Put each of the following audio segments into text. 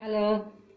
hello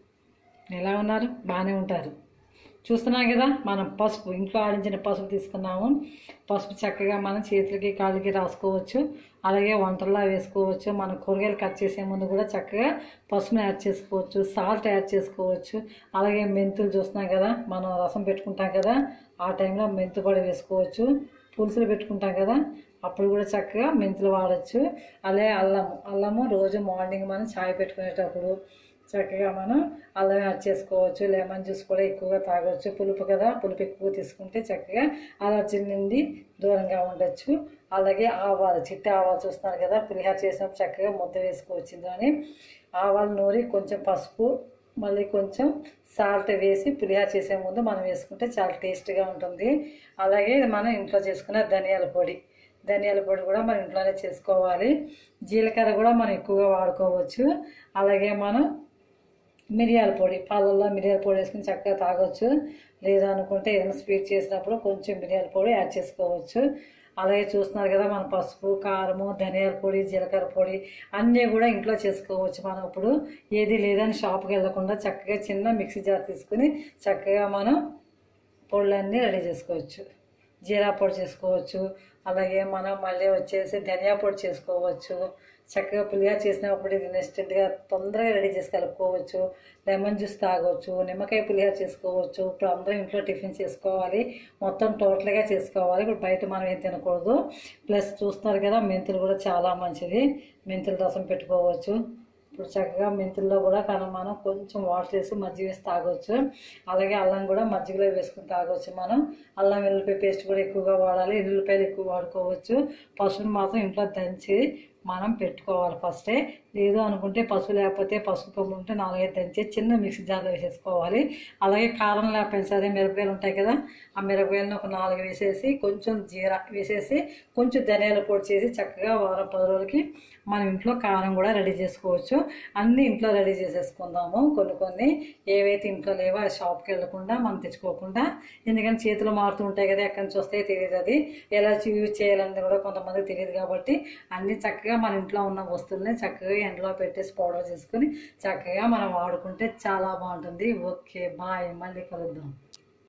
ఎలా ఉన్నారు బాగానే ఉంటారు చూస్తున్నాం కదా మనం పసుపు ఇంట్లో ఆడించిన పసుపు తీసుకున్నాము పసుపు చక్కగా మనం చేతులకి కాళ్ళకి రాసుకోవచ్చు అలాగే వంటల్లో వేసుకోవచ్చు మనం కూరగాయలు కట్ చేసే ముందు కూడా చక్కగా పసుపుని యాడ్ చేసుకోవచ్చు సాల్ట్ యాడ్ చేసుకోవచ్చు అలాగే మెంతులు చూస్తున్నాం కదా మనం రసం పెట్టుకుంటాం కదా ఆ టైంలో మెంతు కూడా వేసుకోవచ్చు పులుసులు పెట్టుకుంటాం కదా అప్పుడు కూడా చక్కగా మెంతులు వాడచ్చు అలాగే అల్లము అల్లము రోజు మార్నింగ్ మనం చాయ్ పెట్టుకునేటప్పుడు చక్కగా మనం అల్లం యాడ్ చేసుకోవచ్చు లెమన్ జ్యూస్ కూడా ఎక్కువగా తాగొచ్చు పులుపు కదా పులుపు ఎక్కువ తీసుకుంటే చక్కగా అలర్జీ నుండి దూరంగా ఉండొచ్చు అలాగే ఆవాలు చిట్టి ఆవాలు చూస్తున్నారు కదా పులిహార చేసినప్పుడు చక్కగా ముద్ద వేసుకోవచ్చు ఇందులోని ఆవాలు నూరి కొంచెం పసుపు మళ్ళీ కొంచెం సాల్ట్ వేసి పులిహార చేసే ముందు మనం వేసుకుంటే చాలా టేస్ట్గా ఉంటుంది అలాగే మనం ఇంట్లో చేసుకున్న ధనియాల పొడి ధనియాల పొడి కూడా మనం ఇంట్లోనే చేసుకోవాలి జీలకర్ర కూడా మనం ఎక్కువగా వాడుకోవచ్చు అలాగే మనం మిరియాల పొడి పాలల్లో మిరియాల పొడి వేసుకుని చక్కగా తాగొచ్చు లేదా అనుకుంటే ఏదైనా స్వీట్ చేసినప్పుడు కొంచెం మిరియాల పొడి యాడ్ చేసుకోవచ్చు అలాగే చూస్తున్నారు కదా మన పసుపు కారము ధనియాల పొడి జీలకర్ర పొడి అన్నీ కూడా ఇంట్లో చేసుకోవచ్చు మనం ఇప్పుడు ఏది లేదని షాప్కి వెళ్ళకుండా చక్కగా చిన్న మిక్సీ జార్ తీసుకుని చక్కగా మనం పొడులన్నీ రెడీ చేసుకోవచ్చు జీరా పొడి చేసుకోవచ్చు అలాగే మనం మళ్ళీ వచ్చేసి ధనియా పొడి చేసుకోవచ్చు చక్కగా పులిహార చేసినప్పుడు ఇది ఇన్స్టెంట్గా తొందరగా రెడీ చేసి కలుపుకోవచ్చు లెమన్ జ్యూస్ తాగవచ్చు నిమ్మకాయ పులిహార చేసుకోవచ్చు ఇప్పుడు అందరూ ఇంట్లో టిఫిన్ చేసుకోవాలి మొత్తం టోటల్గా చేసుకోవాలి ఇప్పుడు బయట మనం ఏం తినకూడదు ప్లస్ చూస్తున్నారు కదా మెంతులు కూడా చాలా మంచిది మెంతుల రసం పెట్టుకోవచ్చు ఇప్పుడు చక్కగా మెంతుల్లో కూడా కానీ మనం కొంచెం వాటర్ వేసి మజ్జిగ వేసి తాగొచ్చు అలాగే అల్లం కూడా మజ్జిగలో వేసుకుని తాగొచ్చు మనం అల్లం వెల్లుల్లిపాయ పేస్ట్ కూడా ఎక్కువగా వాడాలి ఎల్లుల్లిపాయలు ఎక్కువ వాడుకోవచ్చు పసుపుని మాత్రం ఇంట్లో దంచి మనం పెట్టుకోవాలి ఫస్టే లేదు అనుకుంటే పసుపు లేకపోతే పసుపు కొమ్ము ఉంటే నాలుగైదు దంచి చిన్న మిక్సీ జార్లో వేసేసుకోవాలి అలాగే కారం లేకపోయినా సరే మిరపకాయలు ఉంటాయి కదా ఆ మిరపకాయలను ఒక నాలుగు వేసేసి కొంచెం జీరా వేసేసి కొంచెం ధనియాల పొడి చేసి చక్కగా వారం పది రోజులకి మనం ఇంట్లో కారం కూడా రెడీ చేసుకోవచ్చు అన్నీ ఇంట్లో రెడీ చేసేసుకుందాము కొన్ని కొన్ని ఏవైతే ఇంట్లో లేవో ఆ షాప్కి వెళ్ళకుండా మనం తెచ్చుకోకుండా ఎందుకంటే చేతులు మారుతూ ఉంటాయి కదా ఎక్కడి నుంచి వస్తాయో తెలియదు అది ఎలా యూజ్ చేయాలని కూడా కొంతమందికి తెలియదు కాబట్టి అన్నీ చక్కగా మన ఇంట్లో ఉన్న వస్తువుల్ని చక్కగా ఎండలో పెట్టేసి పౌడర్ చేసుకుని చక్కగా మనం వాడుకుంటే చాలా బాగుంటుంది ఓకే బాయ్ మళ్ళీ కలుద్దాం